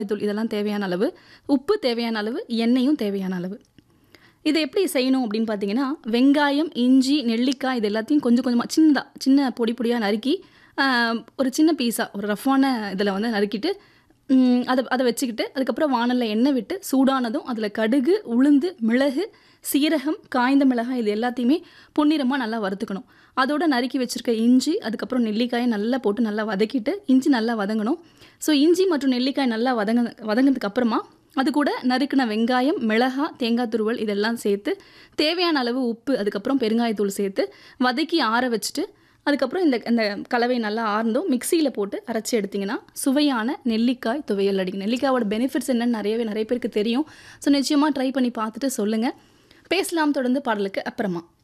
தூள் இதெல்லாம் தேவையான அளவு உப்பு தேவையான அளவு எண்ணெயும் தேவையான அளவு இதை எப்படி செய்யணும் அப்படின்னு பார்த்தீங்கன்னா வெங்காயம் இஞ்சி நெல்லிக்காய் இது எல்லாத்தையும் கொஞ்சம் கொஞ்சமாக சின்னதாக சின்ன பொடி பொடியாக நறுக்கி ஆஹ், ஒரு சின்ன பீஸாக ஒரு ரஃப்பான இதில் வந்து நறுக்கிட்டு ம், அதை அதை வச்சுக்கிட்டு அதுக்கப்புறம் வானலில் எண்ணெய் விட்டு சூடானதும் அதில் கடுகு உளுந்து மிளகு சீரகம் காய்ந்த மிளகாய் இது எல்லாத்தையுமே பொன்னிறமாக நல்லா வறுத்துக்கணும் அதோட நறுக்கி வச்சிருக்க இஞ்சி அதுக்கப்புறம் நெல்லிக்காயை நல்லா போட்டு நல்லா வதக்கிட்டு இஞ்சி நல்லா வதங்கணும் ஸோ இஞ்சி மற்றும் நெல்லிக்காய் நல்லா வதங்க வதங்கினதுக்கு அப்புறமா அது கூட நறுக்கின வெங்காயம் மிளகாய் தேங்காய் துருவல் இதெல்லாம் சேர்த்து தேவையான அளவு உப்பு அதுக்கப்புறம் பெருங்காயத்தூள் சேர்த்து வதக்கி ஆற வச்சுட்டு அதுக்கப்புறம் இந்த இந்த கலவை நல்லா ஆர்ந்தும் மிக்சியில் போட்டு அரைச்சி எடுத்திங்கன்னா சுவையான நெல்லிக்காய் துவையல் அடிக்கும் நெல்லிக்காயோட பெனிஃபிட்ஸ் என்னன்னு நிறையவே நிறைய பேருக்கு தெரியும் ஸோ நிச்சயமாக ட்ரை பண்ணி பார்த்துட்டு சொல்லுங்கள் பேசலாம் தொடர்ந்து பாடலுக்கு அப்புறமா